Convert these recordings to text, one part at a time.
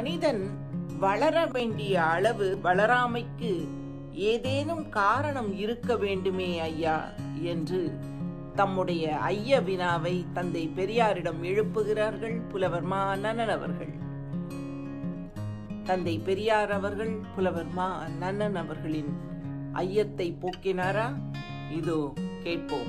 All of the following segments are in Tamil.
மனிதன் வளர வேண்டிய அளவு வளராமைக்கு ஏதேனும் காரணம் இருக்க வேண்டுமே ஐயா என்று தம்முடைய ஐய வினாவை தந்தை பெரியாரிடம் எழுப்புகிறார்கள் புலவர் மா நன்னன் அவர்கள் தந்தை பெரியார் அவர்கள் புலவர் மா நன்னன் அவர்களின் ஐயத்தை போக்கினாரா இதோ கேட்போம்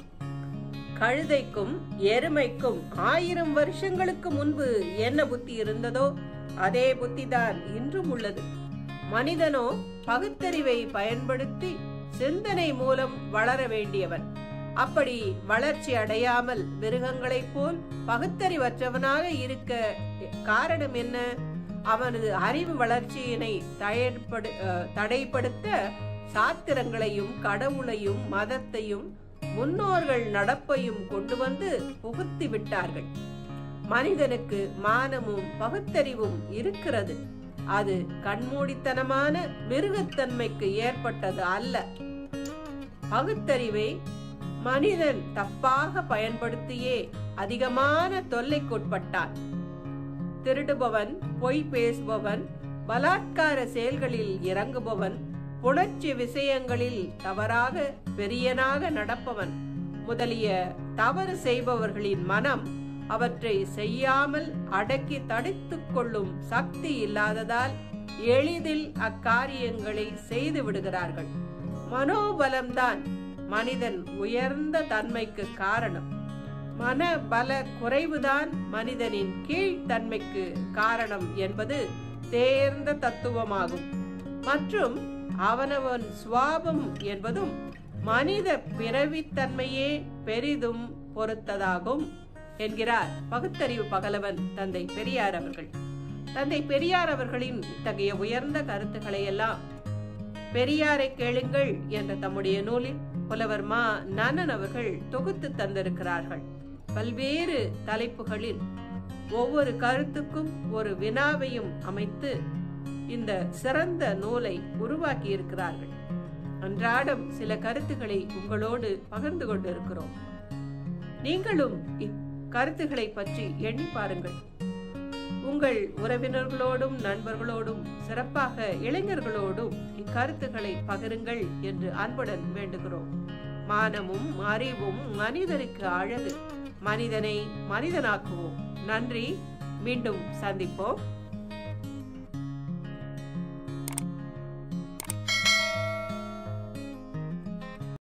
கழுதைக்கும் எருமைக்கும் ஆயிரம் வருஷங்களுக்கு முன்பு என்ன புத்தி இருந்ததோ அதே புத்திதான் இன்றும் உள்ளது மனிதனோ பகுத்தறிவை பயன்படுத்தி சிந்தனை மூலம் வளர வேண்டியவன் அப்படி வளர்ச்சி அடையாமல் மிருகங்களைப் போல் பகுத்தறிவற்றவனாக இருக்க காரணம் என்ன அவனது அறிவு வளர்ச்சியினை தயற்படு அஹ், தடைப்படுத்த சாத்திரங்களையும் கடவுளையும் மதத்தையும் முன்னோர்கள் நடப்பையும் கொண்டு வந்து புகுத்தி விட்டார்கள் மனிதனுக்கு மானமும் பகுத்தறிவும் இருக்கிறது அது கண்மூடித்தனமான மிருகத்தன்மைக்கு ஏற்பட்டது அல்ல பகுத்தறிவை மனிதன் தப்பாக பயன்படுத்தியே அதிகமான தொல்லைக்குட்பட்டான் திருடுபவன் பொய் பேசுபவன் பலாத்கார செயல்களில் இறங்குபவன் புணர்ச்சி விஷயங்களில் தவறாக பெரியனாக நடப்பவன் முதலிய தவறு செய்பவர்களின் மனம் அவற்றை செய்யாமல் அடக்கி தடுத்துக் கொள்ளும் சக்தி இல்லாததால் எளிதில் அக்காரியங்களை செய்து விடுகிறார்கள் மனோபலம்தான் மனிதன் உயர்ந்த தன்மைக்கு காரணம் மன பல குறைவுதான் மனிதனின் கீழ்த்தன்மைக்கு காரணம் என்பது தேர்ந்த தத்துவமாகும் மற்றும் அவனவன் சுவாபம் என்பதும் மனித பிறவித்தன்மையே பெரிதும் பொறுத்ததாகும் என்கிறார் பகுத்தறிவு பகலவன் தந்தை பெரியார் அவர்கள் தந்தை பெரியார் அவர்களின் இத்தகைய உயர்ந்த கருத்துக்களை எல்லாம் பெரியாரை கேளுங்கள் என்ற தம்முடைய நூலில் புலவர் மா நன்னன் அவர்கள் தொகுத்து தந்திருக்கிறார்கள் பல்வேறு தலைப்புகளில் ஒவ்வொரு கருத்துக்கும் ஒரு வினாவையும் அமைத்து இந்த சிறந்த நூலை உருவாக்கி இருக்கிறார்கள் அன்றாடம் சில கருத்துக்களை உங்களோடு பகிர்ந்து கொண்டிருக்கிறோம் நீங்களும் இக்கருத்துக்களை பற்றி எண்ணி பாருங்கள் உங்கள் உறவினர்களோடும் நண்பர்களோடும் சிறப்பாக இளைஞர்களோடும் இக்கருத்துக்களை பகிருங்கள் என்று அன்புடன் வேண்டுகிறோம் மானமும் அறிவும் மனிதருக்கு அழகு மனிதனை மனிதனாக்குவோம் நன்றி மீண்டும் சந்திப்போம்